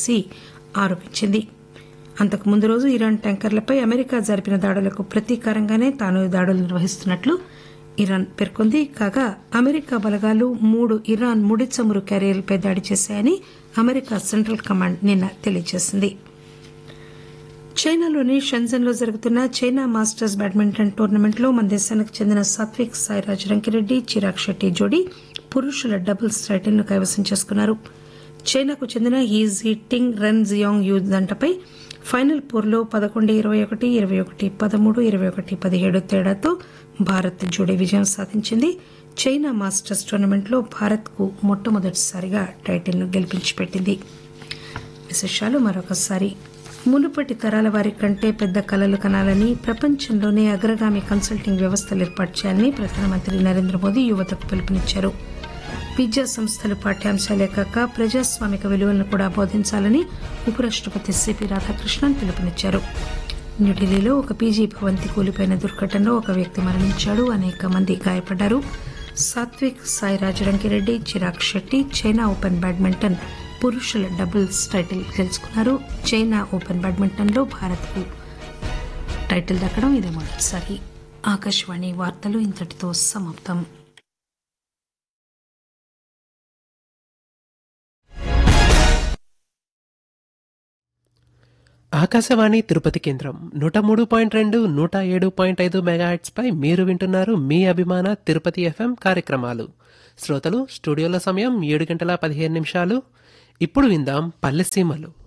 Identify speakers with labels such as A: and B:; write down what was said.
A: USC ఆరోపించింది అంతకు ముందు రోజు ఇరాన్ ట్యాంకర్లపై అమెరికా జరిపిన దాడులకు ప్రతీకారంగానే తాను ఈ దాడులు నిర్వహిస్తున్నట్లు ఇరాన్ పేర్కొంది కాగా అమెరికా బలగాలు మూడు ఇరాన్ ముడి చమురు క్యారియర్లపై దాడి చేశాయని అమెరికా సెంట్రల్ కమాండ్ నిన్న తెలియజేసింది చైనాలోని షెంజన్ లో జరుగుతున్న చైనా మాస్టర్స్ బ్యాడ్మింటన్ టోర్నమెంట్ లో మన దేశానికి చెందిన సాత్విక్ సాయిరాజ్ రంకిరెడ్డి చిరాగ్ శెట్టి జోడీ పురుషుల డబుల్స్ టైటిల్ ను కైవసం చేసుకున్నారు చైనాకు చెందిన He Jiting Ren Xiangyu దంటపై ఫైనల్ పోర్లో పదకొండు ఇరవై ఒకటి ఇరవై ఒకటి పదమూడు ఇరవై ఒకటి పదిహేడు తేడాతో భారత్ జోడీ విజయం సాధించింది చైనా మాస్టర్స్ టోర్నమెంట్ లో భారత్ కు మొట్టమొదటిసారిగా టైటిల్ ను గెలిపించి పెట్టింది విశేషాలు మరొకసారి మునుపటి తరాల వారి కంటే పెద్ద కలలు కనాలని ప్రపంచంలోనే అగ్రగామి కన్సల్టింగ్ వ్యవస్థలు ఏర్పాటు చేయాలని ప్రధానమంత్రి నరేంద్ర మోదీ యువతకు పిలుపునిచ్చారు విద్యా సంస్థలు పాఠ్యాంశాలే కాక ప్రజాస్వామిక విలువలను కూడా బోధించాలని ఉపరాష్టపతి సిపి రాధాకృష్ణన్ పిలుపునిచ్చారు న్యూఢిల్లీలో ఒక పీజీ భవంతి కూలిపోయిన దుర్ఘటనలో ఒక వ్యక్తి మరణించాడు అనేక మంది గాయపడ్డారు Satwik Sairaj Rankireddy Chirag Shetty China Open badminton పురుషుల డబుల్స్ టైటిల్ గెలుచుకున్నారు చైనా ఓపెన్ బ్యాడ్మింటన్ లో భారత్ కు టైటిల్ దక్కడం ఇదే మొదటిసారి ఆకాశవాణి వార్తలు ఇంతటితో సమాప్తం
B: ఆకాశవాణి తిరుపతి కేంద్రం నూట మూడు పాయింట్ రెండు నూట ఏడు పాయింట్ ఐదు మెగాహెట్స్ పై మీరు వింటున్నారు మీ అభిమాన తిరుపతి ఎఫ్ఎం కార్యక్రమాలు శ్రోతలు స్టూడియోలో సమయం ఏడు గంటల పదిహేను నిమిషాలు ఇప్పుడు విందాం పల్లెసీమలు